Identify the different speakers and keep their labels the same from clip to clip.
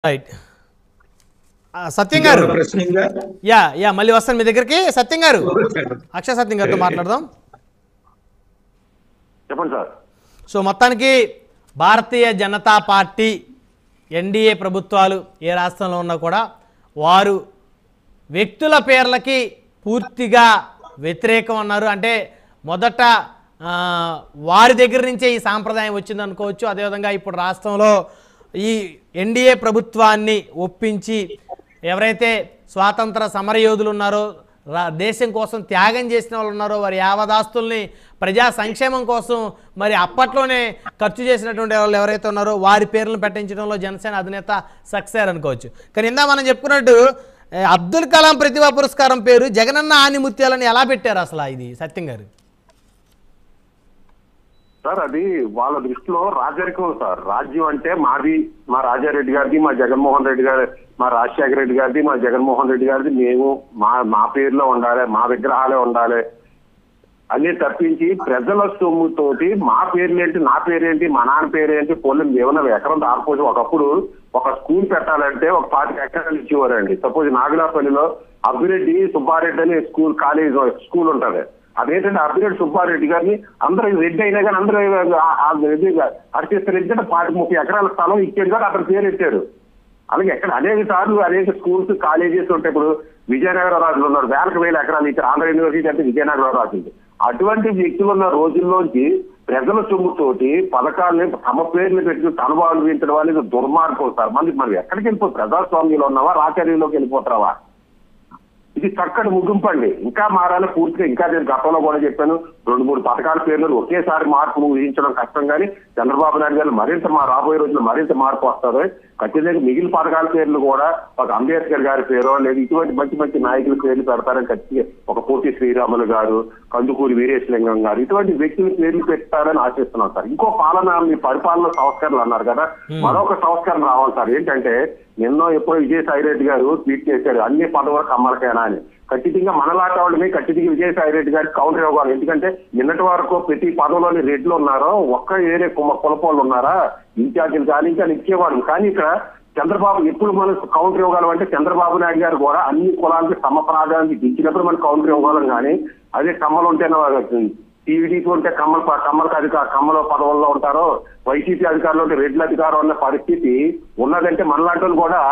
Speaker 1: Right ఆ, సత్యం గారు
Speaker 2: ప్రశ్న ఉందా?
Speaker 1: యా యా మళ్ళీ వస్తాను మీ దగ్గరికి సత్యం గారు అక్షయ సత్యం గారితో మాట్లాడదాం
Speaker 3: చెప్పండి సార్
Speaker 1: సో మొత్తానికి భారతీయ జనతా పార్టీ ఎన్డీఏ ప్రభుత్వాలు ఏ రాష్ట్రంలో ఉన్నా కూడా వారు వ్యక్తుల పేర్లకి పూర్తిగా వ్యతిరేకం అన్నారు అంటే మొదట ఆ, వారి దగ్గర నుంచే ఈ సాంప్రదాయం వచ్చింది అనుకోవచ్చు అదేవిధంగా ఇప్పుడు రాష్ట్రంలో ఈ ఎన్డీఏ ప్రభుత్వాన్ని ఒప్పించి ఎవరైతే స్వాతంత్ర సమరయోధులు ఉన్నారో రా దేశం కోసం త్యాగం చేసిన వాళ్ళు ఉన్నారో వారి యావదాస్తుల్ని ప్రజా సంక్షేమం కోసం మరి అప్పట్లోనే ఖర్చు చేసినటువంటి వాళ్ళు ఎవరైతే ఉన్నారో వారి పేర్లను పెట్టించడంలో జనసేన అధినేత సక్సెస్ అనుకోవచ్చు కానీ ఇందా మనం చెప్పుకున్నట్టు ఏ, అబ్దుల్ కలాం ప్రతిభా పురస్కారం పేరు జగనన్న ఆనిముత్యాలని ఎలా పెట్టారు అసలు ఇది సత్యం గారు
Speaker 3: సార్ అది వాళ్ళ దృష్టిలో రాజరికం సార్ రాజ్యం అంటే మాది మా రాజారెడ్డి గారిది మా జగన్మోహన్ రెడ్డి గారి మా రాజశేఖర రెడ్డి గారిది మా జగన్మోహన్ రెడ్డి గారిది మేము మా మా పేరులో ఉండాలి మా విగ్రహాలే ఉండాలి అన్ని తప్పించి ప్రజల సొమ్ముతోటి మా పేర్లేంటి నా పేరేంటి మా నాన్న పేరేంటి పొలం ఏమన్నా ఎకరం దారిపోసి ఒకప్పుడు ఒక స్కూల్ పెట్టాలంటే ఒక పాతిక ఎకరాలు ఇచ్చేవారండి సపోజ్ నాగులాపల్లిలో అభిరెడ్డి సుబ్బారెడ్డి అనే స్కూల్ కాలేజ్ స్కూల్ ఉంటది అదేంటంటే అభిరెడ్డి సుబ్బారెడ్డి గారిని అందరూ రెడ్డి అయినా కానీ అందరూ ఆ- ఆ రెడ్డి అర్చిస్తారు ఎందుకంటే పాతిక ముప్పై ఎకరాల స్థలం ఇచ్చాడు కానీ అతని పేరు ఎట్టాడు అలాగే ఎక్కడ అనేక సార్లు అనేక స్కూల్స్ కాలేజెస్ ఉంటాయి ఇప్పుడు విజయనగర రాజులు ఉన్నారు వేలకు వేల ఎకరాలు ఇచ్చారు ఆంధ్ర యూనివర్సిటీ అంటే విజయనగర రాజులు అటువంటి వ్యక్తులు ఉన్న రోజుల్లోంచి ప్రజల సొమ్ముతోటి పథకాలని తమ పేర్లు పెట్టుకుని తన వాళ్ళు వింటడం అనేది దుర్మార్గం సార్ మనకి మనం ఎక్కడికి వెళ్ళిపో ప్రజాస్వామ్యంలో ఉన్నావా రాచర్యంలోకి వెళ్ళిపోతావా ఇది చక్కటి ముగింపు అండి ఇంకా మారాలి పూర్తిగా ఇంకా నేను గతంలో కూడా చెప్పాను రెండు మూడు పథకాల పేర్లు ఒకేసారి మార్పు ఊహించడం కష్టం కానీ చంద్రబాబు నాయుడు గారు మరింత మా రాబోయే రోజుల్లో మరింత మార్పు వస్తారు ఖచ్చితంగా మిగిలిన పథకాల పేర్లు కూడా ఒక అంబేద్కర్ గారి పేరు లేదా ఇటువంటి మంచి మంచి నాయకుల పేర్లు పెడతారని ఖచ్చితంగా ఒక పోటీ శ్రీరాములు గారు కందుకూరి వీరేశలింగం గారు ఇటువంటి వ్యక్తుల పేర్లు పెట్టారని ఆశిస్తున్నాం సార్ ఇంకో పాలన మీ పరిపాలన సంస్కరణలు అన్నారు కదా మరొక సంస్కరణ రావాలి సార్ ఏంటంటే నిన్నో ఎప్పుడో విజయసాయి రెడ్డి గారు ట్వీట్ చేశారు అన్ని పదవులు కమ్మలకేనా అని ఖచ్చితంగా మనలాంటి వాళ్ళని ఖచ్చితంగా విజయసాయి రెడ్డి గారికి కౌంటర్ ఇవ్వాలి ఎందుకంటే నిన్నటి వరకు ప్రతి పదవిలోని రెడ్లు ఉన్నారో ఒక్క ఏరే కుమ కులపోళ్ళు ఉన్నారా ఇన్ఛార్జీలు కానీ ఇంకా ఇచ్చేవాడు కానీ ఇక్కడ చంద్రబాబు ఎప్పుడు మనం కౌంటర్ ఇవ్వగలం అంటే చంద్రబాబు నాయుడు గారు కూడా అన్ని కులాలకి సమ ప్రాధాన్యత ఇచ్చినప్పుడు మనం కౌంటర్ ఇవ్వగలం కానీ అదే కమ్మలు ఉంటేనే టీవీడీకి ఉంటే కమ్మల కమ్మలకి అధికార కమ్మల పదవుల్లో ఉంటారో వైసీపీ అధికారులు ఉంటే రెడ్ల అధికారం ఉన్న పరిస్థితి ఉన్నదంటే మనలాంటి వాళ్ళు కూడా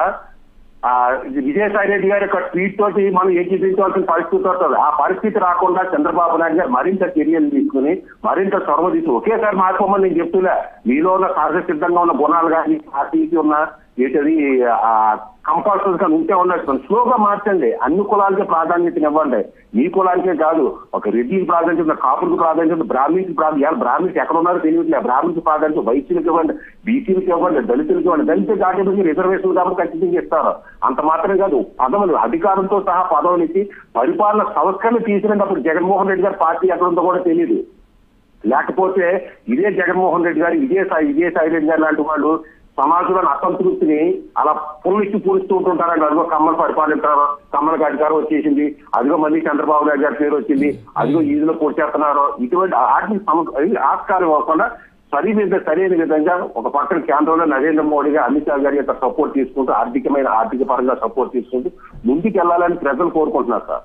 Speaker 3: ఆ విజయసాయి రెడ్డి గారి యొక్క ట్వీట్ తోటి మనం ఏకీపించవలసిన పరిస్థితి వస్తుంది ఆ పరిస్థితి రాకుండా చంద్రబాబు నాయుడు గారు మరింత చర్యలు తీసుకుని మరింత చొరవ తీసుకుని ఒకేసారి మార్చుకోమని నేను చెప్తులే మీలో ఉన్న సహజ సిద్ధంగా ఉన్న గుణాలు కానీ పార్టీకి ఉన్న ఏంటది ఆ కంపల్సరీ గా ఉంటే ఉండొచ్చు స్లోగా మార్చండి అన్ని కులాలకి ప్రాధాన్యత ఇవ్వండి మీ కులానికే కాదు ఒక రెడ్డికి ప్రాధాన్యత ఉంది, కాపులకు ప్రాధాన్యత ఉంది, బ్రాహ్మణ్కి ప్రాధాన్యత బ్రాహ్మణ్కి ఎక్కడ ఉన్నారో తెలియట్లేదు బ్రాహ్మణ్కి ప్రాధాన్యత వైశ్యులకు ఇవ్వండి బీసీలకు ఇవ్వండి దళితులకు ఇవ్వండి దళిత జాతి రిజర్వేషన్ కాబట్టి ఖచ్చితంగా ఇస్తారు అంత మాత్రమే కాదు పదవులు అధికారంతో సహా పదవులు ఇచ్చి పరిపాలన సంస్కరణ తీసినప్పుడు జగన్మోహన్ రెడ్డి గారి పార్టీ ఎక్కడ ఉందో కూడా తెలియదు లేకపోతే ఇదే జగన్మోహన్ రెడ్డి గారు ఇదే సాయి ఇదే సాయి రెడ్డి గారు లాంటి వాళ్ళు సమాజంలోని అసంతృప్తిని అలా పుల్లిచ్చి పూడుస్తూ ఉంటుంటారండి అదిగో కమ్మలు పరిపాలింటారు కమ్మలకి అధికారం వచ్చేసింది అదిగో మళ్ళీ చంద్రబాబు నాయుడు గారి పేరు వచ్చింది అదిగో ఈదులో కొట్టేస్తున్నారు ఇటువంటి ఆర్థిక సమ- అది ఆస్కారం ఇవ్వకుండా సరి మీద సరైన విధంగా ఒక పక్కన కేంద్రంలో నరేంద్ర మోడీ గారు అమిత్ షా గారి యొక్క సపోర్ట్ తీసుకుంటూ ఆర్థికమైన ఆర్థిక పరంగా సపోర్ట్ తీసుకుంటూ ముందుకు వెళ్ళాలని ప్రజలు కోరుకుంటున్నారు సార్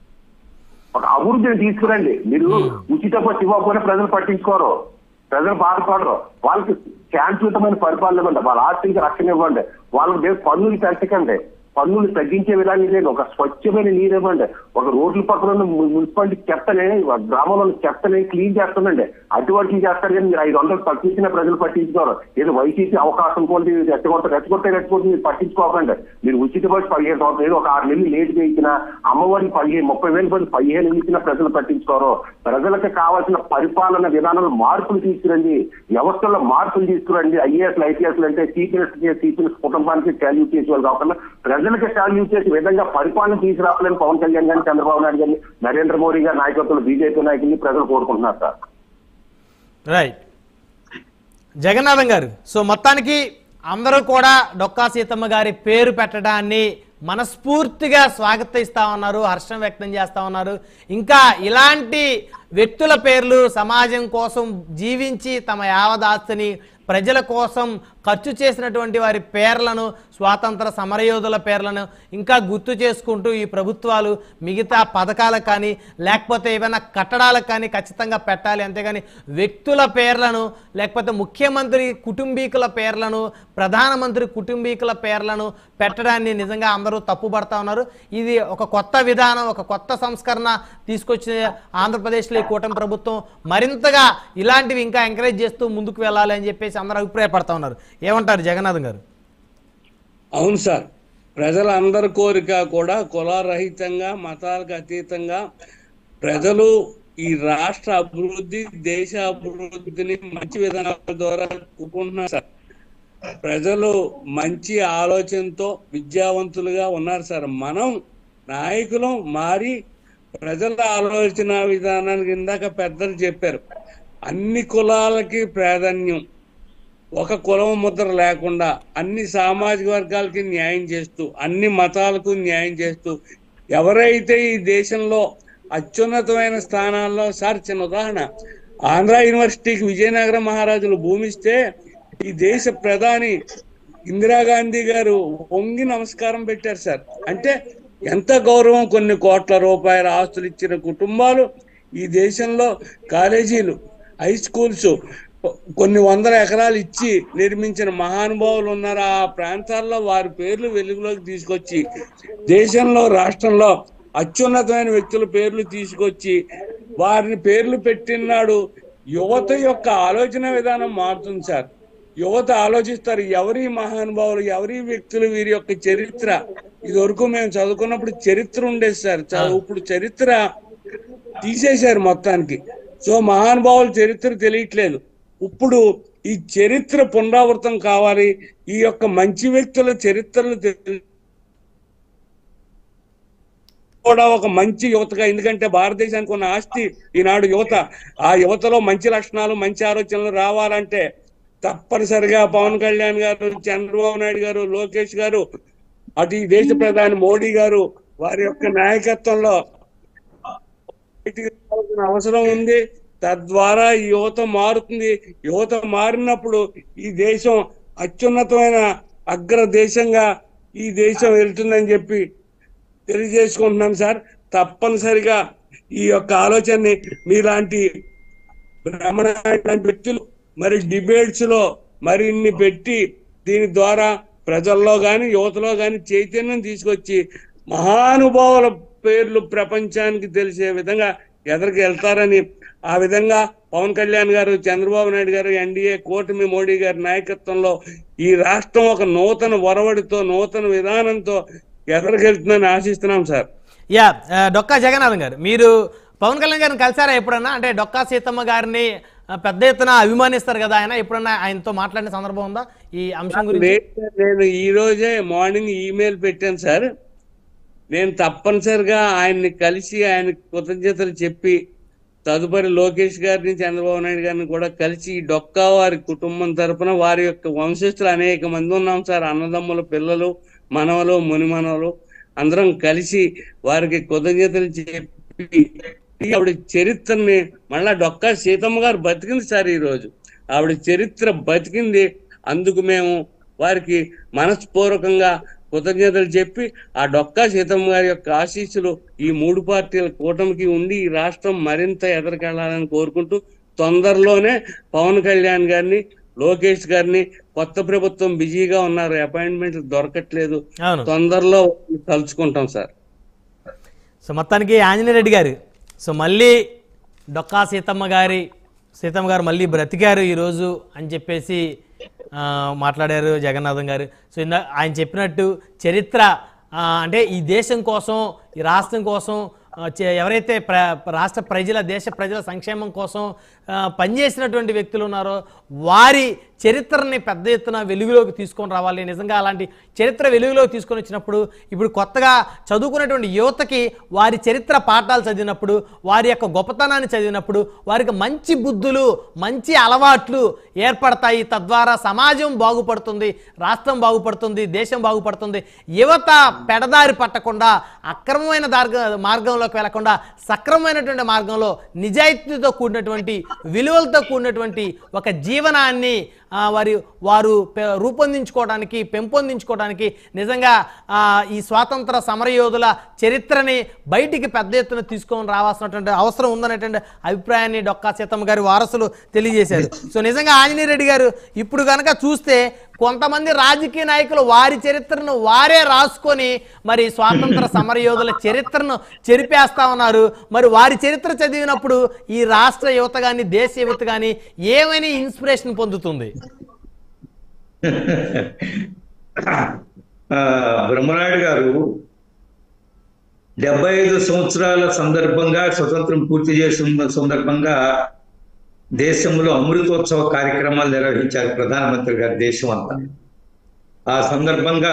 Speaker 3: ఒక అభివృద్ధిని తీసుకురండి మీరు ఉచిత బస్సు ఇవ్వకపోయినా ప్రజలు పట్టించుకోరు ప్రజలు బాధపడరు వాళ్ళకి శాంతియుతమైన పరిపాలన ఇవ్వండి వాళ్ళ ఆస్తికి రక్షణ ఇవ్వండి వాళ్ళకి రేపు పన్నులు పెంచకండి పన్నులు తగ్గించే విధానం లేదు ఒక స్వచ్ఛమైన నీరు ఇవ్వండి ఒక రోడ్ల పక్కన ఉన్న ము- మున్సిపాలిటీ చెత్తని ఆ గ్రామంలో ఉన్న చెత్తని క్లీన్ చేస్తుందండి అటువంటి చేస్తారు కానీ మీరు ఐదు వందలు తగ్గించిన ప్రజలు పట్టించుకోరు ఏదో వైసీపీ అవకాశం కొద్ది రెచ్చగొట్ట రెచ్చగొట్టే రెచ్చగొట్టి మీరు పట్టించుకోకండి మీరు ఉచిత బస్సు పదిహేను సంవత్సరాలు ఏదో ఒక ఆరు నెలలు లేట్ గా ఇచ్చిన అమ్మఒడి పదిహేను ముప్పై వేల మంది పదిహేను ఇచ్చిన ప్రజలు పట్టించుకోరు ప్రజలకు కావాల్సిన పరిపాలన విధానంలో మార్పులు తీసుకురండి వ్యవస్థలో మార్పులు తీసుకురండి ఐఏఎస్ ఐపీఎస్ అంటే చీఫ్ మినిస్టర్ చీఫ్ మినిస్టర్ కుటుంబానికి శాల్యూ చేసే వాళ్ళు కాకుండా ప్రజలకు శాల్యూ చేసే విధంగా పరిపాలన తీసుకురావాలని పవన్ కళ్యాణ్ గారిని చంద్రబాబు నాయుడు గారిని నరేంద్ర మోడీ గారి నాయకత్వంలో బీజేపీ నాయకుల్ని ప్రజలు కోరుకుంటున్నారు సార్
Speaker 1: రైట్ జగన్నాథం గారు సో మొత్తానికి అందరూ కూడా డొక్కా సీతమ్మ గారి పేరు పెట్టడాన్ని మనస్ఫూర్తిగా స్వాగతిస్తా ఉన్నారు హర్షం వ్యక్తం చేస్తా ఉన్నారు ఇంకా ఇలాంటి వ్యక్తుల పేర్లు సమాజం కోసం జీవించి తమ యావదాస్తిని ప్రజల కోసం ఖర్చు చేసినటువంటి వారి పేర్లను స్వాతంత్ర సమరయోధుల పేర్లను ఇంకా గుర్తు చేసుకుంటూ ఈ ప్రభుత్వాలు మిగతా పథకాలకు కానీ లేకపోతే ఏమైనా కట్టడాలకు కానీ ఖచ్చితంగా పెట్టాలి అంతేగాని వ్యక్తుల పేర్లను లేకపోతే ముఖ్యమంత్రి కుటుంబీకుల పేర్లను ప్రధానమంత్రి కుటుంబీకుల పేర్లను పెట్టడాన్ని నిజంగా అందరూ తప్పుపడతా ఉన్నారు ఇది ఒక కొత్త విధానం ఒక కొత్త సంస్కరణ తీసుకొచ్చిన ఆంధ్రప్రదేశ్లో ఈ కూటమి ప్రభుత్వం మరింతగా ఇలాంటివి ఇంకా ఎంకరేజ్ చేస్తూ ముందుకు వెళ్ళాలి అని చెప్పేసి అందరూ అభిప్రాయపడతా ఉన్నారు ఏమంటారు జగన్నాథం గారు
Speaker 2: అవును సార్ ప్రజలందరి కోరిక కూడా కులరహితంగా మతాలకు అతీతంగా ప్రజలు ఈ రాష్ట్ర అభివృద్ధి దేశ అభివృద్ధిని మంచి విధానాల ద్వారా కూకుంటున్నారు సార్ ప్రజలు మంచి ఆలోచనతో విద్యావంతులుగా ఉన్నారు సార్ మనం నాయకులం మారి ప్రజల ఆలోచన విధానానికి ఇందాక పెద్దలు చెప్పారు అన్ని కులాలకి ప్రాధాన్యం ఒక కులం ముద్ర లేకుండా అన్ని సామాజిక వర్గాలకి న్యాయం చేస్తూ అన్ని మతాలకు న్యాయం చేస్తూ ఎవరైతే ఈ దేశంలో అత్యున్నతమైన స్థానాల్లో సార్ చిన్న ఉదాహరణ ఆంధ్ర యూనివర్సిటీకి విజయనగరం మహారాజులు భూమిస్తే ఈ దేశ ప్రధాని ఇందిరాగాంధీ గారు వంగి నమస్కారం పెట్టారు సార్ అంటే ఎంత గౌరవం కొన్ని కోట్ల రూపాయల ఆస్తులు ఇచ్చిన కుటుంబాలు ఈ దేశంలో కాలేజీలు హై స్కూల్స్ కొన్ని వందల ఎకరాలు ఇచ్చి నిర్మించిన మహానుభావులు ఉన్నారు ఆ ప్రాంతాల్లో వారి పేర్లు వెలుగులోకి తీసుకొచ్చి దేశంలో రాష్ట్రంలో అత్యున్నతమైన వ్యక్తుల పేర్లు తీసుకొచ్చి వారిని పేర్లు పెట్టినాడు యువత యొక్క ఆలోచన విధానం మారుతుంది సార్ యువత ఆలోచిస్తారు ఎవరి మహానుభావులు ఎవరి వ్యక్తులు వీరి యొక్క చరిత్ర ఇది వరకు మేము చదువుకున్నప్పుడు చరిత్ర ఉండేది సార్ చ- ఇప్పుడు చరిత్ర తీసేశారు మొత్తానికి సో మహానుభావుల చరిత్ర తెలియట్లేదు ఇప్పుడు ఈ చరిత్ర పునరావృతం కావాలి ఈ యొక్క మంచి వ్యక్తుల చరిత్రలు తెలి- కూడా ఒక మంచి యువతగా ఎందుకంటే భారతదేశానికి ఉన్న ఆస్తి ఈనాడు యువత ఆ యువతలో మంచి లక్షణాలు మంచి ఆలోచనలు రావాలంటే తప్పనిసరిగా పవన్ కళ్యాణ్ గారు చంద్రబాబు నాయుడు గారు లోకేష్ గారు అటు ఈ దేశ ప్రధాని మోడీ గారు వారి యొక్క నాయకత్వంలో బయటికి రావాల్సిన అవసరం ఉంది తద్వారా ఈ యువత మారుతుంది యువత మారినప్పుడు ఈ దేశం అత్యున్నతమైన అగ్ర దేశంగా ఈ దేశం వెళ్తుందని చెప్పి తెలియజేసుకుంటున్నాను సార్ తప్పనిసరిగా ఈ యొక్క ఆలోచనని మీలాంటి బ్రహ్మణ లాంటి వ్యక్తులు మరి డిబేట్స్ లో మరిన్ని పెట్టి దీని ద్వారా ప్రజల్లో గాని యువతలో గాని చైతన్యం తీసుకొచ్చి మహానుభావుల పేర్లు ప్రపంచానికి తెలిసే విధంగా ఎదరికి వెళ్తారని ఆ విధంగా పవన్ కళ్యాణ్ గారు చంద్రబాబు నాయుడు గారు ఎన్డీఏ కూటమి మోడీ గారి నాయకత్వంలో ఈ రాష్ట్రం ఒక నూతన ఒరవడితో నూతన విధానంతో ఎదరికెళ్తుందని ఆశిస్తున్నాం సార్
Speaker 1: యా ఆ, డొక్కా జగన్నాథం గారు మీరు పవన్ కళ్యాణ్ గారిని కలిసారా ఎప్పుడన్నా అంటే డొక్కా సీతమ్మ గారిని ఆ, పెద్ద ఎత్తున అభిమానిస్తారు కదా ఆయన ఎప్పుడన్నా ఆయనతో మాట్లాడిన సందర్భం ఉందా ఈ అంశం గురించి
Speaker 2: లేదు సార్, నేను ఈ రోజే మార్నింగ్ ఈమెయిల్ పెట్టాను సార్ నేను తప్పనిసరిగా ఆయన్ని కలిసి ఆయన కృతజ్ఞతలు చెప్పి తదుపరి లోకేష్ గారిని చంద్రబాబు నాయుడు గారిని కూడా కలిసి ఈ డొక్కా వారి కుటుంబం తరపున వారి యొక్క వంశస్థులు అనేక మంది ఉన్నాం సార్ అన్నదమ్ముల పిల్లలు మనవలు మునిమనవలు అందరం కలిసి వారికి కృతజ్ఞతలు చెప్పి ఆవిడ చరిత్రని మళ్ళా డొక్కా సీతమ్మ గారు బతికింది సార్ ఈ రోజు ఆవిడ చరిత్ర బతికింది అందుకు మేము వారికి మనస్పూర్వకంగా కృతజ్ఞతలు చెప్పి ఆ డొక్కా సీతమ్మ గారి యొక్క ఆశీస్సులు ఈ మూడు పార్టీల కూటమికి ఉండి ఈ రాష్ట్రం మరింత ఎదరికెళ్లాలని కోరుకుంటూ తొందరలోనే పవన్ కళ్యాణ్ గారిని లోకేష్ గారిని కొత్త ప్రభుత్వం బిజీగా ఉన్నారు అపాయింట్మెంట్ దొరకట్లేదు
Speaker 1: అవును
Speaker 2: తొందరలో కలుసుకుంటాం సార్
Speaker 1: సో మొత్తానికి ఆంజనేయ రెడ్డి గారు సో మళ్ళీ డొక్కా సీతమ్మ గారి సీతమ్మ గారు మళ్ళీ బ్రతికారు ఈరోజు అని చెప్పేసి ఆ, మాట్లాడారు జగన్నాథం గారు సో ఇందా ఆయన చెప్పినట్టు చరిత్ర ఆ, అంటే ఈ దేశం కోసం ఈ రాష్ట్రం కోసం ఆ, చే- ఎవరైతే ప్ర రాష్ట్ర ప్రజల దేశ ప్రజల సంక్షేమం కోసం ఆ, పనిచేసినటువంటి వ్యక్తులు ఉన్నారో వారి చరిత్రని పెద్ద ఎత్తున వెలుగులోకి తీసుకొని రావాలి నిజంగా అలాంటి చరిత్ర వెలుగులోకి తీసుకొని వచ్చినప్పుడు ఇప్పుడు కొత్తగా చదువుకున్నటువంటి యువతకి వారి చరిత్ర పాఠాలు చదివినప్పుడు వారి యొక్క గొప్పతనాన్ని చదివినప్పుడు వారికి మంచి బుద్ధులు మంచి అలవాట్లు ఏర్పడతాయి తద్వారా సమాజం బాగుపడుతుంది రాష్ట్రం బాగుపడుతుంది దేశం బాగుపడుతుంది యువత పెడదారి పట్టకుండా అక్రమమైన దార్గ మార్గంలోకి వెళ్లకుండా సక్రమమైనటువంటి మార్గంలో నిజాయితీతో కూడినటువంటి విలువలతో కూడినటువంటి ఒక జీవనాన్ని ఆ, వారి వారు పె- రూపొందించుకోవడానికి పెంపొందించుకోవడానికి నిజంగా ఆ, ఈ స్వాతంత్ర సమరయోధుల చరిత్రని బయటికి పెద్ద ఎత్తున తీసుకొని రావాల్సినటువంటి అవసరం ఉందనేటువంటి అభిప్రాయాన్ని డొక్కా సీతమ్మ గారి వారసులు తెలియజేశారు సో నిజంగా ఆంజనేయ రెడ్డి గారు ఇప్పుడు కనుక చూస్తే కొంతమంది రాజకీయ నాయకులు వారి చరిత్రను వారే రాసుకొని మరి స్వాతంత్ర సమరయోధుల చరిత్రను చెరిపేస్తా ఉన్నారు మరి వారి చరిత్ర చదివినప్పుడు ఈ రాష్ట్ర యువత కానీ దేశ యువత కానీ ఏమైనా ఇన్స్పిరేషన్ పొందుతుంది
Speaker 4: ఆ, బ్రహ్మనాయుడు గారు డెబ్బై ఐదు సంవత్సరాల సందర్భంగా స్వతంత్రం పూర్తి చేసిన సందర్భంగా దేశంలో అమృతోత్సవ కార్యక్రమాలు నిర్వహించారు ప్రధానమంత్రి గారు దేశం అంతా ఆ సందర్భంగా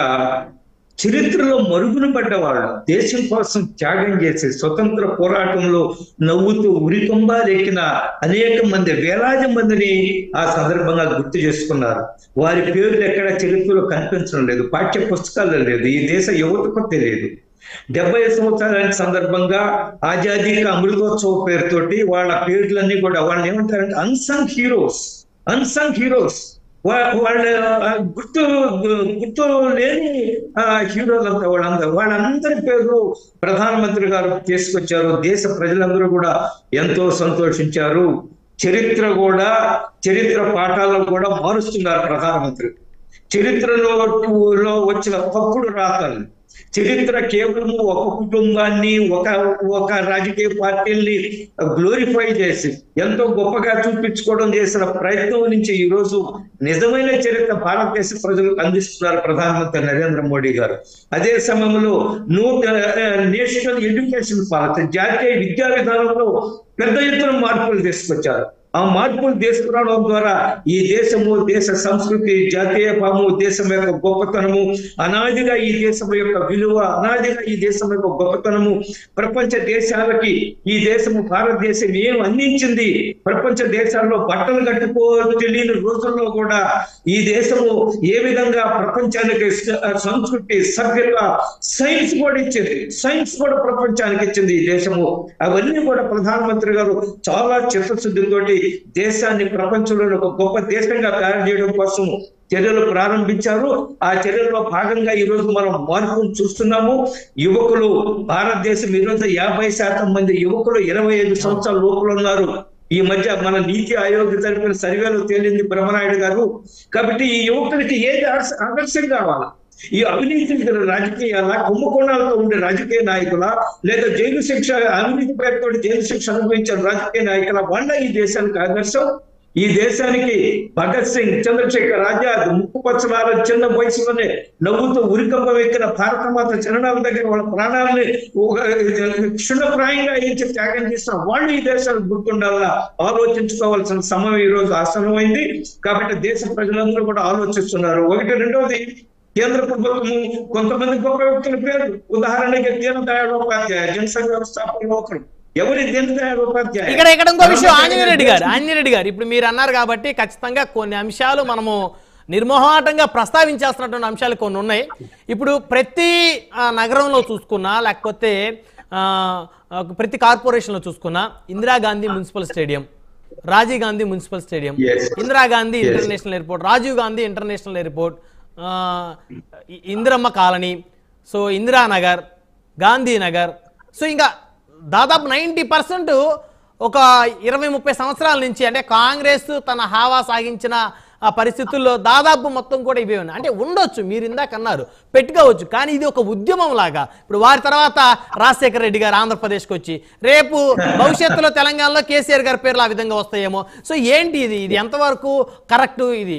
Speaker 4: చరిత్రలో మరుగున పడ్డవాళ్ళు దేశం కోసం త్యాగం చేసి స్వతంత్ర పోరాటంలో నవ్వుతూ ఉరికొంబాలెక్కిన అనేక మంది వేలాది మందిని ఆ సందర్భంగా గుర్తు చేసుకున్నారు వారి పేర్లు ఎక్కడ చరిత్రలో కనిపించడం లేదు పాఠ్య పుస్తకాల్లో లేదు ఈ దేశ యువతకు తెలియదు డెబ్బై సంవత్సరాల సందర్భంగా ఆజాదీ కా అమృతోత్సవ పేరుతోటి వాళ్ళ పేర్లన్నీ కూడా వాళ్ళని ఏమంటారంటే అన్సంగ్ హీరోస్ అన్సంగ్ హీరోస్ వాళ్ళ ఆ, గుర్తు గుర్తు లేని ఆ, హీరోలంతా వాళ్ళందరూ వాళ్ళందరి పేర్లు ప్రధానమంత్రి గారు తీసుకొచ్చారు దేశ ప్రజలందరూ కూడా ఎంతో సంతోషించారు చరిత్ర కూడా చరిత్ర పాఠాలను కూడా మారుస్తున్నారు ప్రధానమంత్రి చరిత్రలో లో వచ్చిన తప్పుడు రాతలు చరిత్ర కేవలం ఒక కుటుంబాన్ని ఒక ఒక రాజకీయ పార్టీల్ని గ్లోరిఫై చేసి ఎంతో గొప్పగా చూపించుకోవడం చేసిన ప్రయత్నం నుంచి ఈ రోజు నిజమైన చరిత్ర భారతదేశ ప్రజలకు అందిస్తున్నారు ప్రధానమంత్రి నరేంద్ర మోడీ గారు అదే సమయంలో నూట నేషనల్ ఎడ్యుకేషన్ పాలసీ జాతీయ విద్యా విధానంలో పెద్ద ఎత్తున మార్పులు తీసుకొచ్చారు ఆ మార్పులు తీసుకురావడం ద్వారా ఈ దేశము దేశ సంస్కృతి జాతీయ భావము దేశం యొక్క గొప్పతనము అనాదిగా ఈ దేశం యొక్క విలువ అనాదిగా ఈ దేశం యొక్క గొప్పతనము ప్రపంచ దేశాలకి ఈ దేశము భారతదేశం ఏం అందించింది ప్రపంచ దేశాల్లో బట్టలు కట్టుకో తెలియని రోజుల్లో కూడా ఈ దేశము ఏ విధంగా ప్రపంచానికి స- సంస్కృతి సభ్యత సైన్స్ కూడా ఇచ్చింది సైన్స్ కూడా ప్రపంచానికి ఇచ్చింది ఈ దేశము అవన్నీ కూడా ప్రధానమంత్రి గారు చాలా చిత్తశుద్ధితోటి దేశాన్ని ప్రపంచంలో ఒక గొప్ప దేశంగా తయారు చేయడం కోసం చర్యలు ప్రారంభించారు ఆ చర్యల్లో భాగంగా ఈ రోజు మనం మార్పును చూస్తున్నాము యువకులు భారతదేశం ఈ రోజు యాభై శాతం మంది యువకులు ఇరవై ఐదు సంవత్సరాల లోపల ఉన్నారు ఈ మధ్య మన నీతి ఆయోగ్ జరిపిన సర్వేలో తేలింది బ్రహ్మనాయుడు గారు కాబట్టి ఈ యువకులకి ఏది ఆదర్శ- ఆదర్శం కావాలి ఈ అవినీతి గల రాజకీయాల కుంభకోణాలతో ఉండే రాజకీయ నాయకుల లేదా జైలు శిక్ష అవినీతి పేరుతో జైలు శిక్ష అనుభవించిన రాజకీయ నాయకుల వాళ్ళ ఈ దేశానికి ఆదర్శం ఈ దేశానికి భగత్ సింగ్ చంద్రశేఖర్ ఆజాద్ ముక్కు పచ్చలాల చిన్న వయసులోనే నవ్వుతూ ఉరికంబం ఎక్కిన భారతమాత చరణాల దగ్గర వాళ్ళ ప్రాణాలని ఒక క్షుణప్రాయంగా ఇచ్చి త్యాగం చేసిన వాళ్ళు ఈ దేశానికి గుర్తుండాలా ఆలోచించుకోవాల్సిన సమయం ఈ రోజు ఆసనమైంది కాబట్టి దేశ ప్రజలందరూ కూడా ఆలోచిస్తున్నారు ఒకటి రెండవది కేంద్ర ప్రభుత్వము కొంతమంది గొప్ప వ్యక్తుల పేరు ఉదాహరణకి దీన దయాళ్ ఉపాధ్యాయ జనసంఘ వ్యవస్థాపకులు ఒకరు ఎవరి దీన దయాళ్ ఉపాధ్యాయ
Speaker 1: ఇక్కడ ఇక్కడ ఇంకో విషయం ఆంజనేయ రెడ్డి గారు ఆంజనేయ రెడ్డి గారు ఇప్పుడు మీరు అన్నారు కాబట్టి ఖచ్చితంగా కొన్ని అంశాలు మనము నిర్మోహాటంగా ప్రస్తావించాల్సినటువంటి అంశాలు కొన్ని ఉన్నాయి ఇప్పుడు ప్రతి ఆ, నగరంలో చూసుకున్నా లేకపోతే ఆ, ఆ, ప్రతి కార్పొరేషన్లో చూసుకున్నా Indira Gandhi municipal stadium Rajiv Gandhi municipal stadium
Speaker 4: Yes.
Speaker 1: Indira Gandhi
Speaker 4: Yes.
Speaker 1: International airport Rajiv Gandhi international airport ఆ, ఇ- Indiramma colony so Indiranagar Gandhinagar so ఇంకా దాదాపు నైంటీ పర్సెంట్ ఒక ఇరవై ముప్పై సంవత్సరాల నుంచి అంటే కాంగ్రెస్ తన హావా సాగించిన ఆ పరిస్థితుల్లో దాదాపు మొత్తం కూడా ఇవే ఉన్నాయి అంటే ఉండొచ్చు మీరు ఇందాక అన్నారు పెట్టుకోవచ్చు కానీ ఇది ఒక ఉద్యమం లాగా ఇప్పుడు వారి తర్వాత రాజశేఖర రెడ్డి గారు ఆంధ్రప్రదేశ్కి వచ్చి రేపు భవిష్యత్తులో తెలంగాణలో కేసీఆర్ గారి పేర్లు ఆ విధంగా వస్తాయేమో సో ఏంటి ఇది ఇది ఎంతవరకు కరెక్ట్ ఇది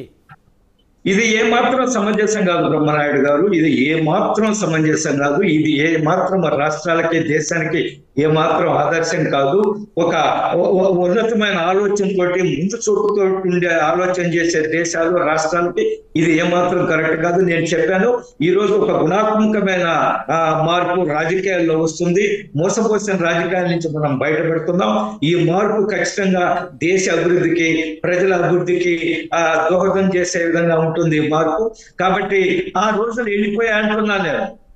Speaker 4: ఇది ఏ మాత్రం సమంజసం కాదు బ్రహ్మనాయుడు గారు ఇది ఏ మాత్రం సమంజసం కాదు ఇది ఏ మాత్రం రాష్ట్రాలకి దేశానికి ఏ మాత్రం ఆదర్శం కాదు ఒక ఉ- ఉ- ఉన్నతమైన ఆలోచనతోటి ముందు చూపుతో ఉండే ఆలోచన చేసే దేశాలు రాష్ట్రాలకి ఇది ఏ మాత్రం కరెక్ట్ కాదు నేను చెప్పాను ఈ రోజు ఒక గుణాత్మకమైన ఆ, మార్పు రాజకీయాల్లో వస్తుంది మోసపోసిన రాజకీయాల నుంచి మనం బయటపెడుతున్నాం ఈ మార్పు ఖచ్చితంగా దేశ అభివృద్ధికి ప్రజల అభివృద్ధికి ఆ దోహదం చేసే విధంగా ఉంటుంది ఈ మార్పు కాబట్టి ఆ రోజులు వెళ్ళిపోయా అంటున్నాను నేను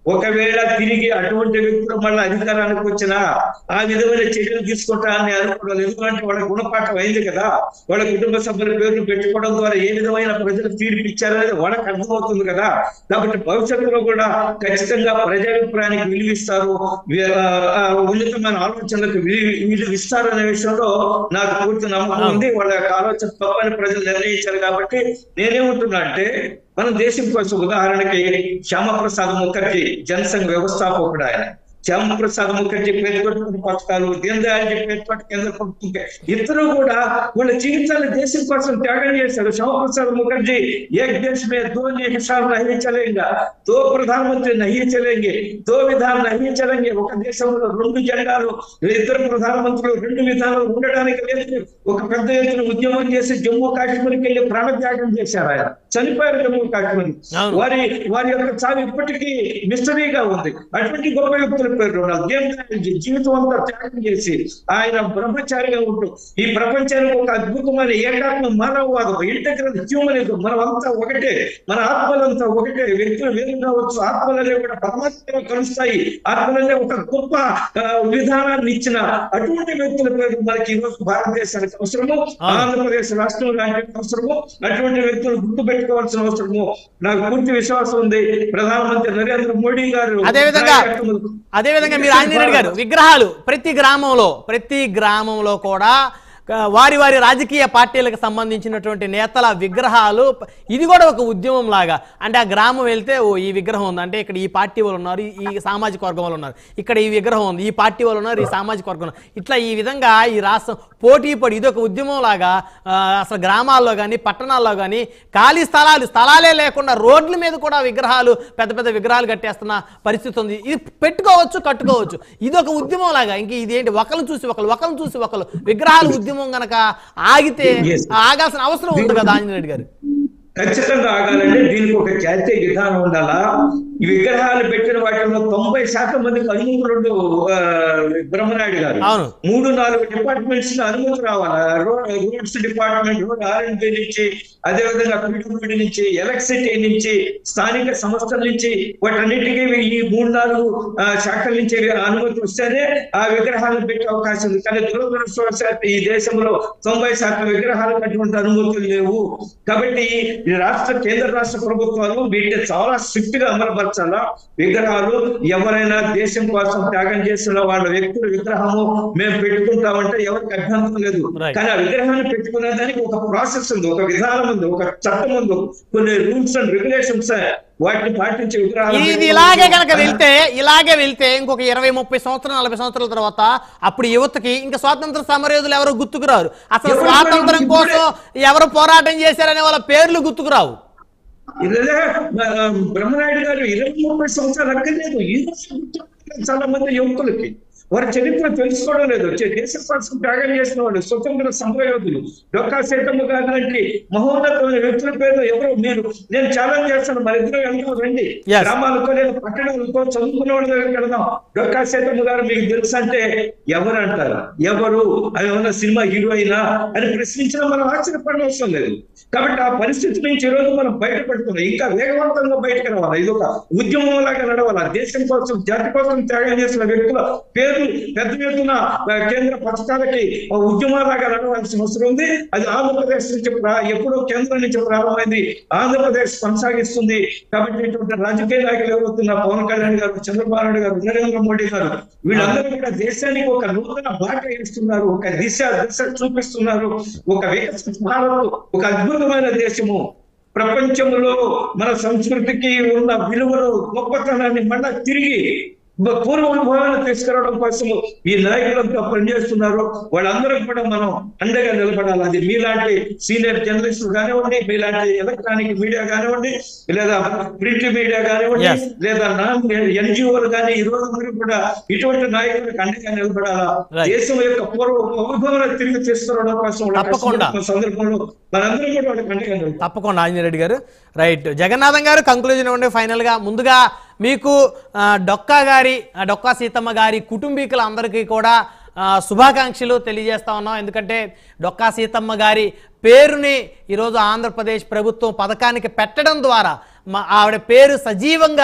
Speaker 4: ఒకవేళ తిరిగి అటువంటి వ్యక్తులు మళ్ళీ అధికారానికి వచ్చినా ఆ విధమైన చర్యలు తీసుకుంటారని అనుకోవడం ఎందుకంటే వాళ్ళ గుణపాఠం అయింది కదా వాళ్ళ కుటుంబ సభ్యుల పేర్లు పెట్టుకోవడం ద్వారా ఏ విధమైన ప్రజలు తీర్పు ఇచ్చారనేది వాళ్ళకి అర్థమవుతుంది కదా కాబట్టి భవిష్యత్తులో కూడా ఖచ్చితంగా ప్రజాభిప్రాయానికి విలువిస్తారు వి- ఆ, ఆ, ఉన్నతమైన ఆలోచనలకు విలువ విలువ ఇస్తారు అనే విషయంలో నాకు పూర్తి నమ్మకం ఉంది వాళ్ళ యొక్క ఆలోచన తప్పని ప్రజలు నిర్ణయించారు కాబట్టి నేనేమంటున్నా అంటే మనం దేశం కోసం ఉదాహరణకి శ్యామప్రసాద్ ముఖర్జీ జనసంఘ వ్యవస్థాపకుడు ఆయన శ్యామప్రసాద్ ముఖర్జీ పేర్కొన్న పథకాలు దీన్ దయాళ్ పేర్కొన్న కేంద్ర ప్రభుత్వం ఇద్దరు కూడా వాళ్ళ జీవితాన్ని దేశం కోసం త్యాగం చేశారు శ్యామప్రసాద్ ముఖర్జీ ఏక్ దేశ్ మే దో నిమిషాలు నహీ చలేంగా దో ప్రధానమంత్రి నహీ చలేంగే దో విధానం నహీ చలేంగే ఒక దేశంలో రెండు జెండాలు ఇద్దరు ప్రధానమంత్రులు రెండు విధానాలు ఉండడానికి లేదు ఒక పెద్ద ఎత్తున ఉద్యమం చేసి జమ్మూ కాశ్మీర్కి వెళ్ళి ప్రాణత్యాగం చేశారు ఆయన చనిపోయారు జమ్మూ కాశ్మీర్
Speaker 1: అవును.
Speaker 4: వారి వారి యొక్క చావు ఇప్పటికీ మిస్టరీగా ఉంది అటువంటి గొప్ప వ్యక్తుల పేరు ఉన్నారు దేవ్ దయాళ్ జీవితం అంతా త్యాగం చేసి ఆయన బ్రహ్మచారిగా ఉంటూ ఈ ప్రపంచానికి ఒక అద్భుతమైన ఏకాత్మ మానవవాదం ఇంటగ్రల్ హ్యూమనిజం మనం అంతా ఒకటే మన ఆత్మలంతా ఒకటే వ్యక్తులు వేరు కావచ్చు ఆత్మలనే కూడా పరమాత్మలో కలుస్తాయి ఆత్మలనే ఒక గొప్ప ఆ, విధానాన్ని ఇచ్చిన అటువంటి వ్యక్తుల పేరు మనకి ఈ రోజు భారతదేశానికి అవసరము ఆంధ్రప్రదేశ్ రాష్ట్రం లాంటి అవసరము అటువంటి వ్యక్తులు గుర్తు పెట్టుకోవాల్సిన అవసరము నాకు పూర్తి విశ్వాసం ఉంది ప్రధానమంత్రి నరేంద్ర మోడీ గారు
Speaker 1: అదేవిధంగా
Speaker 4: నాయకత్వంలో-
Speaker 1: అదేవిధంగా మీరు ఆంజనేయ రెడ్డి గారు విగ్రహాలు ప్రతి గ్రామంలో ప్రతి గ్రామంలో కూడా ఆ, వారి వారి రాజకీయ పార్టీలకు సంబంధించినటువంటి నేతల విగ్రహాలు ఇది కూడా ఒక ఉద్యమం లాగా అంటే ఆ గ్రామం వెళ్తే ఓ ఈ విగ్రహం ఉంది అంటే ఇక్కడ ఈ పార్టీ వాళ్ళు ఉన్నారు ఈ ఈ సామాజిక వర్గం వాళ్ళు ఉన్నారు ఇక్కడ ఈ విగ్రహం ఉంది ఈ పార్టీ వాళ్ళు ఉన్నారు ఈ సామాజిక వర్గం ఉన్నారు ఇట్లా ఈ విధంగా ఈ రాష్ట్రం పోటీ పడి ఇది ఒక ఉద్యమం లాగా ఆ, అసలు గ్రామాల్లో కానీ పట్టణాల్లో కానీ ఖాళీ స్థలాలు స్థలాలే లేకుండా రోడ్ల మీద కూడా విగ్రహాలు పెద్ద పెద్ద విగ్రహాలు కట్టేస్తున్న పరిస్థితి ఉంది ఇది పెట్టుకోవచ్చు కట్టుకోవచ్చు ఇది ఒక ఉద్యమం లాగా ఇంక ఇది ఏంటి ఒకరిని చూసి ఒకరు ఒకరిని చూసి ఒకరు విగ్రహాలు ఉద్యమం గనక ఆగితే
Speaker 4: Yes.
Speaker 1: ఆగాల్సిన అవసరం ఉంది కదా ఆంజనేయ రెడ్డి గారు
Speaker 4: ఖచ్చితంగా ఆగాలంటే దీనికి ఒక జాతీయ విధానం ఉండాలా ఈ విగ్రహాలు పెట్టిన వాటిలో తొంభై శాతం మందికి అనుమతులు ఆ, బ్రహ్మనాయుడు గారు
Speaker 1: అవును.
Speaker 4: మూడు నాలుగు డిపార్ట్మెంట్స్ అనుమతి రావాలా రోడ్ రోడ్స్ డిపార్ట్మెంట్ రోడ్ ఆర్ఎండ్బి నుంచి అదే విధంగా పీడబ్ల్యూడి నుంచి ఎలక్ట్రిసిటీ నుంచి స్థానిక సంస్థల నుంచి వాటన్నిటికీ ఈ మూడు నాలుగు ఆ, శాఖల నుంచి అనుమతి వస్తేనే ఆ విగ్రహాలను పెట్టే అవకాశం ఉంది కానీ దురదృష్టవశాత్తు ఈ దేశంలో తొంభై శాతం విగ్రహాలకు అటువంటి అనుమతులు లేవు కాబట్టి ఈ రాష్ట్ర కేంద్ర రాష్ట్ర ప్రభుత్వాలు వీటిని చాలా స్ట్రిక్ట్ గా అమలుపరచాలా విగ్రహాలు ఎవరైనా దేశం కోసం త్యాగం చేసిన వాళ్ళ వ్యక్తుల విగ్రహము మేము పెట్టుకుంటామంటే ఎవరికి అభ్యంతరం లేదు
Speaker 1: Right.
Speaker 4: కానీ ఆ విగ్రహాన్ని పెట్టుకునే దానికి ఒక ప్రాసెస్ ఉంది ఒక విధానం ఉంది ఒక చట్టం ఉంది కొన్ని రూల్స్ అండ్ రెగ్యులేషన్స్ వాటిని పాటించే విగ్రహాలు
Speaker 1: ఇది ఇలాగే కనుక వెళ్తే ఇలాగే వెళ్తే ఇంకొక ఇరవై ముప్పై సంవత్సరాలు నలభై సంవత్సరాల తర్వాత అప్పుడు యువతకి ఇంకా స్వాతంత్ర సమరయోధులు ఎవరు గుర్తుకురారు అసలు
Speaker 4: ఎవరు
Speaker 1: స్వాతంత్రం
Speaker 4: ఇప్పుడే-
Speaker 1: కోసం ఎవరు పోరాటం చేశారనే వాళ్ళ పేర్లు గుర్తుకురావు
Speaker 4: ఇదే ఆ, బ్రహ్మనాయుడు గారు ఇరవై ముప్పై సంవత్సరాలు అక్కర్లేదు ఈ రోజు గుర్తుపెట్టుకోవాలి చాలా మంది యువకులకి వారి చరిత్ర తెలుసుకోవడం లేదు చే- దేశం కోసం త్యాగం చేసిన వాళ్ళు స్వతంత్ర సమరయోధులు డొక్కా సీతమ్మ గారు లాంటి మహోన్నతమైన వ్యక్తుల పేరు ఎవరు మీరు నేను ఛాలెంజ్ చేస్తాను మన ఇద్దరు వెళ్దాం రండి
Speaker 1: Yes.
Speaker 4: గ్రామాలతో లేదా పట్టణాలతో చదువుకునే వాళ్ళ దగ్గరికి వెళ్దాం డొక్కా సీతమ్మ గారు మీకు తెలుసు అంటే ఎవరు అంటారు ఎవరు అది ఏమన్నా సినిమా హీరోయినా అని ప్రశ్నించడం మనం ఆశ్చర్యపడిన అవసరం లేదు కాబట్టి ఆ పరిస్థితి నుంచి ఈ రోజు మనం బయటపడుతున్నాం ఇంకా వేగవంతంగా బయటకు రావాలి ఇది ఒక ఉద్యమం లాగా నడవాలి దేశం కోసం జాతి కోసం త్యాగం చేసిన వ్యక్తుల పేర్లు పెద్ద ఎత్తున ఆ, కేంద్ర పథకాలకి ఆ ఉద్యమాలాగా నడవాల్సిన అవసరం ఉంది అది ఆంధ్రప్రదేశ్ నుంచి ప్రా- ఎప్పుడో కేంద్రం నుంచి ప్రారంభమైంది ఆంధ్రప్రదేశ్ కొనసాగిస్తుంది కాబట్టి ఇటువంటి రాజకీయ నాయకులు ఎవరుతున్న పవన్ కళ్యాణ్ గారు చంద్రబాబు నాయుడు గారు నరేంద్ర మోడీ గారు వీళ్ళందరూ కూడా దేశానికి ఒక నూతన బాట వేస్తున్నారు ఒక దిశ దిశ చూపిస్తున్నారు ఒక వికసిత భారత్ ఒక అద్భుతమైన దేశము ప్రపంచంలో మన సంస్కృతికి ఉన్న విలువలు గొప్పతనాన్ని మళ్ళా తిరిగి బ- పూర్వ అనుభవాన్ని తీసుకురావడం కోసం ఈ నాయకులంతా పనిచేస్తున్నారు వాళ్ళందరూ కూడా మనం అండగా నిలబడాలి అది మీలాంటి సీనియర్ జర్నలిస్టులు కానివ్వండి మీలాంటి ఎలక్ట్రానిక్ మీడియా కానివ్వండి లేదా ప్రింట్ మీడియా కానివ్వండి
Speaker 1: Yes.
Speaker 4: లేదా నాన్ ఎన్జిఓలు కానీ ఈ రోజు మీరు కూడా ఇటువంటి నాయకులకు అండగా నిలబడాలా
Speaker 1: Right.
Speaker 4: దేశం యొక్క పూర్వ వైభవాన్ని తిరిగి తీసుకురావడం కోసం వాళ్ళ
Speaker 1: తప్పకుండా.
Speaker 4: కష్టపడుతున్న సందర్భంలో మనందరం కూడా వాళ్ళకి అండగా నిలబడాలి
Speaker 1: తప్పకుండా ఆంజనేయ రెడ్డి గారు రైట్ జగన్నాథం గారు కంక్లూజన్ ఇవ్వండి ఫైనల్గా ముందుగా మీకు ఆ, డొక్కా గారి ఆ, డొక్కా సీతమ్మ గారి కుటుంబీకులందరికీ కూడా ఆ, శుభాకాంక్షలు తెలియజేస్తా ఉన్నాం ఎందుకంటే డొక్కా సీతమ్మ గారి పేరుని ఈరోజు ఆంధ్రప్రదేశ్ ప్రభుత్వం పథకానికి పెట్టడం ద్వారా మా ఆవిడ పేరు సజీవంగా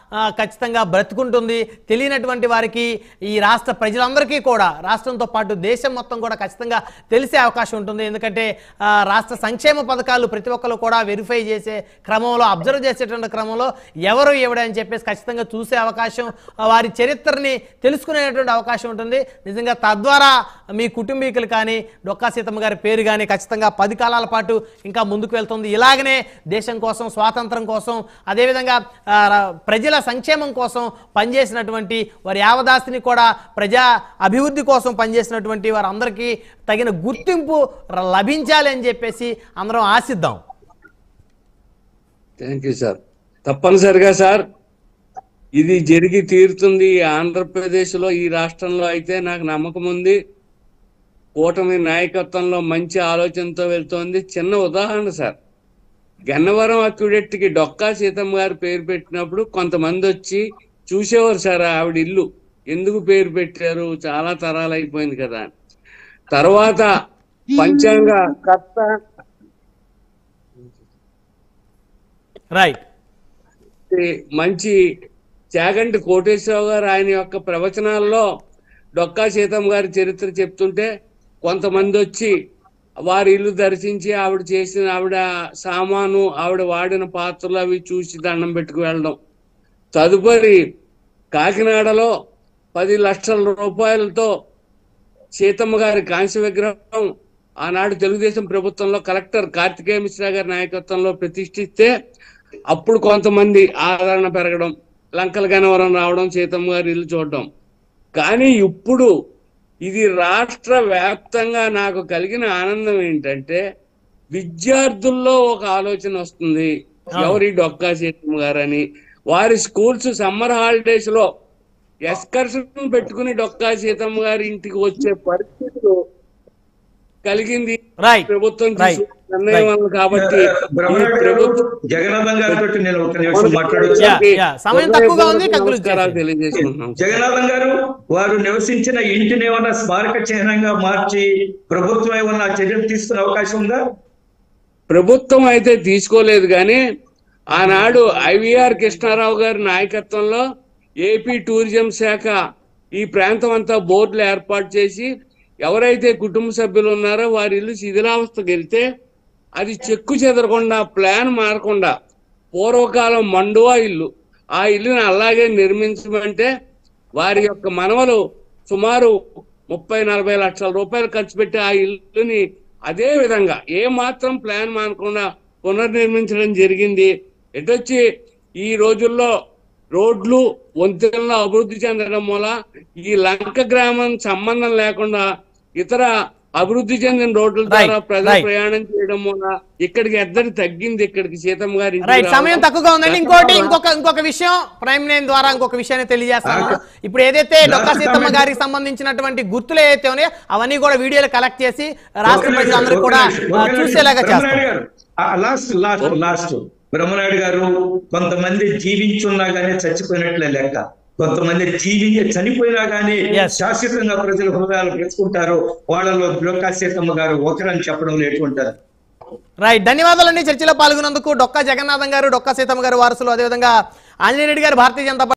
Speaker 1: ఆ, ఖచ్చితంగా బ్రతుకుంటుంది తెలియనటువంటి వారికి ఈ రాష్ట్ర ప్రజలందరికీ కూడా రాష్ట్రంతో పాటు దేశం మొత్తం కూడా ఖచ్చితంగా తెలిసే అవకాశం ఉంటుంది ఎందుకంటే ఆ, రాష్ట్ర సంక్షేమ పథకాలు ప్రతి ఒక్కరు కూడా వెరిఫై చేసే క్రమంలో అబ్జర్వ్ చేసేటువంటి క్రమంలో ఎవరు ఎవడని చెప్పేసి ఖచ్చితంగా చూసే అవకాశం ఆ, వారి చరిత్రని తెలుసుకునేటువంటి అవకాశం ఉంటుంది నిజంగా తద్వారా మీ కుటుంబీకులు కానీ డొక్కా సీతమ్మ గారి పేరు కానీ ఖచ్చితంగా పది కాలాల పాటు ఇంకా ముందుకు వెళ్తుంది ఇలాగనే దేశం కోసం స్వాతంత్రం కోసం అదేవిధంగా ఆ, ర- ప్రజల సంక్షేమం కోసం పనిచేసినటువంటి వారి యావదాస్తిని కూడా ప్రజా అభివృద్ధి కోసం పనిచేసినటువంటి వారందరికీ తగిన గుర్తింపు ర- లభించాలి అని చెప్పేసి అందరం ఆశిద్దాం
Speaker 2: థ్యాంక్ యూ సార్ తప్పనిసరిగా సార్ ఇది జరిగి తీరుతుంది ఈ ఆంధ్రప్రదేశ్లో ఈ రాష్ట్రంలో అయితే నాకు నమ్మకం ఉంది కూటమి నాయకత్వంలో మంచి ఆలోచనతో వెళ్తోంది చిన్న ఉదాహరణ సార్ గన్నవరం అక్యుడెట్కి డొక్కా సీతమ్మ గారు పేరు పెట్టినప్పుడు కొంతమంది వచ్చి చూసేవారు సార్ ఆవిడ ఇల్లు ఎందుకు పేరు పెట్టారు చాలా తరాలు అయిపోయింది కదా అని. తర్వాత పంచాంగ కర్త
Speaker 1: రైట్
Speaker 2: మంచి చాగంటి కోటేశ్వరరావు గారు ఆయన యొక్క ప్రవచనాల్లో డొక్కా సీతమ్మ గారి చరిత్ర చెప్తుంటే కొంతమంది వచ్చి వారి ఇల్లు దర్శించి ఆవిడ చేసిన ఆవిడ సామాను ఆవిడ వాడిన పాత్రలు అవి చూసి దండం పెట్టుకు వెళ్ళడం తదుపరి కాకినాడలో పది లక్షల రూపాయలతో సీతమ్మ గారి కాంస్య విగ్రహం ఆనాడు తెలుగుదేశం ప్రభుత్వంలో కలెక్టర్ కార్తికేయ మిశ్రా గారి నాయకత్వంలో ప్రతిష్ఠిస్తే అప్పుడు కొంతమంది ఆదరణ పెరగడం లంకల గనవరం రావడం సీతమ్మ గారి ఇల్లు చూడడం కానీ ఇప్పుడు ఇది రాష్ట్ర వ్యాప్తంగా నాకు కలిగిన ఆనందం ఏంటంటే విద్యార్థుల్లో ఒక ఆలోచన వస్తుంది ఎవరి డొక్కా సీతమ్మ గారని వారి స్కూల్స్ సమ్మర్ హాలిడేస్ లో ఎస్కర్షన్ పెట్టుకుని డొక్కా సీతమ్మ గారి ఇంటికి వచ్చే పరిస్థితులు కలిగింది
Speaker 1: రైట్
Speaker 2: ప్రభుత్వం
Speaker 1: Right.
Speaker 2: తీసుకున్న నిర్ణయం వల్ల కాబట్టి ఈ
Speaker 4: బ్రహ్మనాయుడు గారు
Speaker 2: ప్రభుత్వం
Speaker 4: జగన్నాథం గారితో నేను ఒక నిమిషం మాట్లాడొచ్చు
Speaker 1: Yeah, yeah. సమయం తక్కువగా ఉంది, conclude
Speaker 2: నమస్కారాలు
Speaker 1: చేసేయండి.
Speaker 2: తెలియజేసుకుంటున్నాం
Speaker 4: జగన్నాథం గారు వారు నివసించిన ఇంటిని ఏమన్నా స్మారక చిహ్నంగా మార్చి ప్రభుత్వం ఏమన్నా చర్యలు తీసుకునే అవకాశం ఉందా
Speaker 2: ప్రభుత్వం అయితే తీసుకోలేదు కానీ ఆనాడు ఐవిఆర్ కృష్ణారావు గారి నాయకత్వంలో ఏపీ టూరిజం శాఖ ఈ ప్రాంతం అంతా బోర్డులు ఏర్పాటు చేసి ఎవరైతే కుటుంబ సభ్యులు ఉన్నారో వారి ఇల్లు శిథిలావస్థకు వెళ్తే అది చెక్కు చెదరకుండా ప్లాన్ మారకుండా పూర్వకాలం మండువా ఇల్లు ఆ ఇల్లుని అలాగే నిర్మించమంటే వారి యొక్క మనవలు సుమారు ముప్పై నలభై లక్షల రూపాయలు ఖర్చు పెట్టి ఆ ఇల్లుని అదే విధంగా ఏ మాత్రం ప్లాన్ మానకుండా పునర్నిర్మించడం జరిగింది ఎటొచ్చి ఈ రోజుల్లో రోడ్లు వంతెనలు అభివృద్ధి చెందడం వల్ల ఈ లంక గ్రామం సంబంధం లేకుండా ఇతర అభివృద్ధి చెందిన రోడ్ల ద్వారా
Speaker 1: Right,
Speaker 2: ప్రజలు
Speaker 1: right.
Speaker 2: ప్రయాణం చేయడం వల్ల ఇక్కడికి ఎద్దడి తగ్గింది ఇక్కడికి సీతమ్మ గారి ఇంటికి
Speaker 1: రైట్ సమయం
Speaker 2: రావడం.
Speaker 1: తక్కువగా ఉందండి ఇంకోటి ఇంకొక ఇంకొక విషయం ప్రైమ్ నైన్ ద్వారా ఇంకొక విషయాన్ని తెలియజేస్తాను ఇప్పుడు ఏదైతే డొక్కా
Speaker 4: Last
Speaker 1: సీతమ్మ
Speaker 4: comment.
Speaker 1: గారికి సంబంధించినటువంటి గుర్తులు ఏదైతే ఉన్నాయో అవన్నీ కూడా వీడియోలు కలెక్ట్ చేసి రాష్ట్ర
Speaker 4: ఒక నిమిషం,
Speaker 1: ప్రజలందరూ
Speaker 4: ఒక
Speaker 1: కూడా
Speaker 4: నిమిషం,
Speaker 1: ఆ,
Speaker 4: ఒక నిమిషం.
Speaker 1: చూసేలాగా చేస్తాం
Speaker 4: బ్రహ్మనాయుడు గారు, ఆ, లాస్ట్ లాస్ట్ లాస్ట్ బ్రహ్మనాయుడు గారు కొంతమంది జీవించున్నా గానీ చచ్చిపోయినట్లే లెక్క కొంతమంది జీవించి చనిపోయినా గానీ
Speaker 1: Yes.
Speaker 4: శాశ్వతంగా ప్రజల హృదయాలు పెంచుకుంటారు వాళ్ళలో డొక్కా సీతమ్మ గారు ఒకరని చెప్పడంలో ఎటువంటారు
Speaker 1: రైట్ ధన్యవాదాలండి చర్చలో పాల్గొన్నందుకు డొక్కా జగన్నాథం గారు డొక్కా సీతమ్మ గారు వారసులు అదేవిధంగా ఆంజనేయ రెడ్డి గారు భారతీయ జనతా పార్టీ